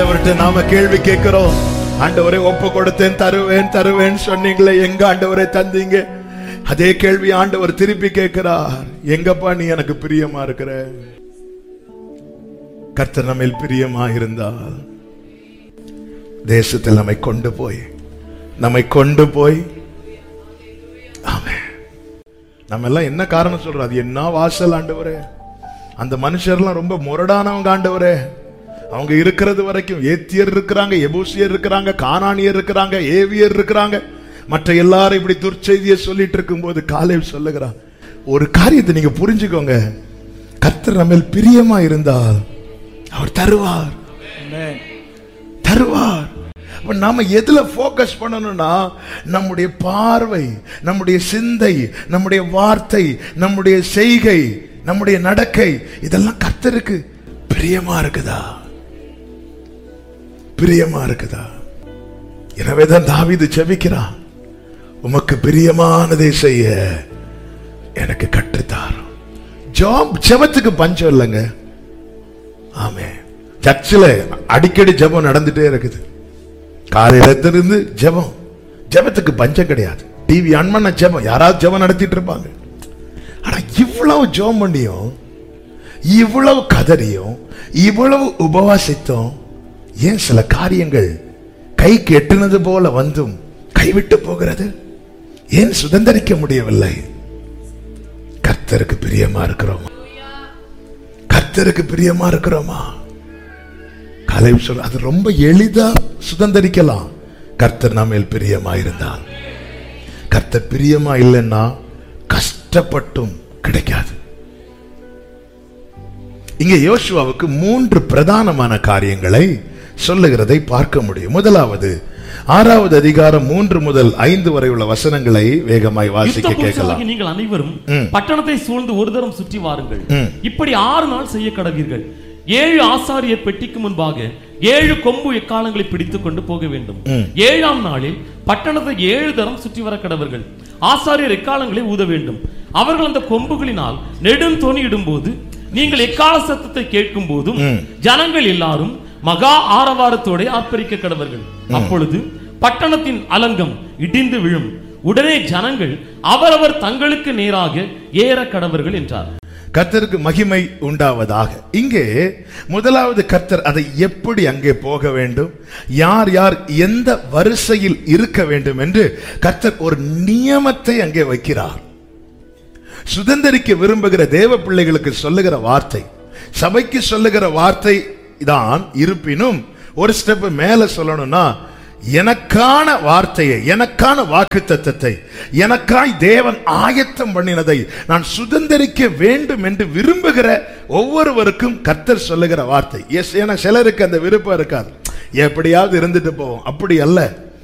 ஆண்டவர்கிட்ட நாம கேள்வி கேட்கிறோம் ஆண்டவரை ஒப்பு கொடுத்தேன் தருவேன் தருவேன் சொன்னீங்களே எங்க ஆண்டவரை தந்தீங்க அதே கேள்வி ஆண்டவர் திருப்பி கேட்கிறார் எங்கப்பா நீ எனக்கு பிரியமா இருக்கிற கர்த்தர் நம்மில் பிரியமா இருந்தால் தேசத்தில் நம்மை கொண்டு போய் நம்மை கொண்டு போய் ஆமென் நம்ம எல்லாம் என்ன காரணம் சொல்றோம் அது என்ன வாசல் ஆண்டவரே அந்த மனுஷர்லாம் ரொம்ப முரடானவங்க ஆண்டவரே அவங்க இருக்கிறது வரைக்கும் ஏத்தியர் இருக்கிறாங்க எபூசியர் இருக்கிறாங்க கானானியர் இருக்கிறாங்க ஏவியர் இருக்கிறாங்க மற்ற எல்லாரும் இப்படி துர்ச்செய்தியை சொல்லிட்டு இருக்கும்போது காலை சொல்லுகிறான் ஒரு காரியத்தை நீங்க புரிஞ்சுக்கோங்க கர்த்தர் நம்ம பிரியமா இருந்தால் அவர் தருவார் தருவார் அப்ப நாம எதுல போக்கஸ் பண்ணணும்னா நம்முடைய பார்வை நம்முடைய சிந்தை நம்முடைய வார்த்தை நம்முடைய செய்கை நம்முடைய நடக்கை இதெல்லாம் கர்த்தருக்கு பிரியமா இருக்குதா பிரியமா இருக்குதா எனவேதான் தாவீது செபிக்கிறான் உமக்கு பிரியமானதை செய்ய எனக்கு கற்றுத்தாரும் ஜாப் ஜெபத்துக்கு பஞ்சம் இல்லைங்க ஆமே சர்ச்சில் அடிக்கடி ஜெபம் நடந்துட்டே இருக்குது காலையிலத்திலிருந்து ஜெபம் ஜெபத்துக்கு பஞ்சம் கிடையாது டிவி ஆன் பண்ண ஜெபம் யாராவது ஜெபம் நடத்திட்டு இருப்பாங்க ஆனா இவ்வளவு ஜெபம் பண்ணியும் இவ்வளவு கதறியும் இவ்வளவு உபவாசித்தும் ஏன் சில காரியங்கள் கைக்கு எட்டுனது போல வந்தும் கைவிட்டு போகிறது ஏன் சுதந்திரிக்க முடியவில்லை கர்த்தருக்கு பிரியமா இருக்கிறோமா கர்த்தருக்கு பிரியமா இருக்கிறோமா கலை சொல்ற அது ரொம்ப எளிதா சுதந்திரிக்கலாம் கர்த்தர் நம்மேல் பிரியமா இருந்தால் கர்த்தர் பிரியமா இல்லைன்னா கஷ்டப்பட்டும் கிடைக்காது இங்க யோசுவாவுக்கு மூன்று பிரதானமான காரியங்களை சொல்லுகிறதை பார்க்க முடியும் முதலாவது ஆறாவது அதிகாரம் மூன்று முதல் ஐந்து வரை உள்ள வசனங்களை வேகமாய் யுத்த வாசிக்க கேட்கலாம் புருஷராகிய நீங்கள் அனைவரும் ம். பட்டணத்தை சூழ்ந்து ஒரு தரம் சுற்றி வாருங்கள் ம். இப்படி ஆறு நாள் செய்ய கடவீர்கள் ஏழு ஆசாரியர் பெட்டிக்கு முன்பாக ஏழு கொம்பு எக்காலங்களை பிடித்துக் கொண்டு போக வேண்டும் ம். ஏழாம் நாளில் பட்டணத்தை ஏழு தரம் சுற்றி வர கடவர்கள் ஆசாரியர் எக்காலங்களை ஊத வேண்டும் அவர்கள் அந்த கொம்புகளினால் நெடுந்தோணி இடும்போது நீங்கள் எக்கால சத்தத்தை கேட்கும் போதும் ம். ஜனங்கள் எல்லாரும் மகா ஆரவாரத்தோட ஆர்ப்பரிக்க கடவர்கள் அப்பொழுது பட்டணத்தின் அலங்கம் இடிந்து விழும் உடனே ஜனங்கள் அவரவர் தங்களுக்கு நேராக ஏற கடவர்கள் என்றார் கர்த்தருக்கு மகிமை உண்டாவதாக இங்கே முதலாவது கர்த்தர் அதை எப்படி அங்கே போக வேண்டும் யார் யார் எந்த வரிசையில் இருக்க வேண்டும் என்று கர்த்தர் ஒரு நியமத்தை அங்கே வைக்கிறார் சுதந்திரிக்க விரும்புகிற தேவ பிள்ளைகளுக்கு சொல்லுகிற வார்த்தை சபைக்கு சொல்லுகிற வார்த்தை தான் இருப்பினும் ஒரு ஸ்டெப் மேல சொல்லணும்னா எனக்கான வார்த்தையை எனக்கான வாக்கு தத்தத்தை எனக்காய் தேவன் ஆயத்தம் பண்ணினதை நான் சுதந்திரிக்க வேண்டும் என்று விரும்புகிற ஒவ்வொருவருக்கும் கர்த்தர் சொல்லுகிற வார்த்தை எஸ் ஏன்னா சிலருக்கு அந்த விருப்பம் இருக்காது எப்படியாவது இருந்துட்டு போவோம் அப்படி அல்ல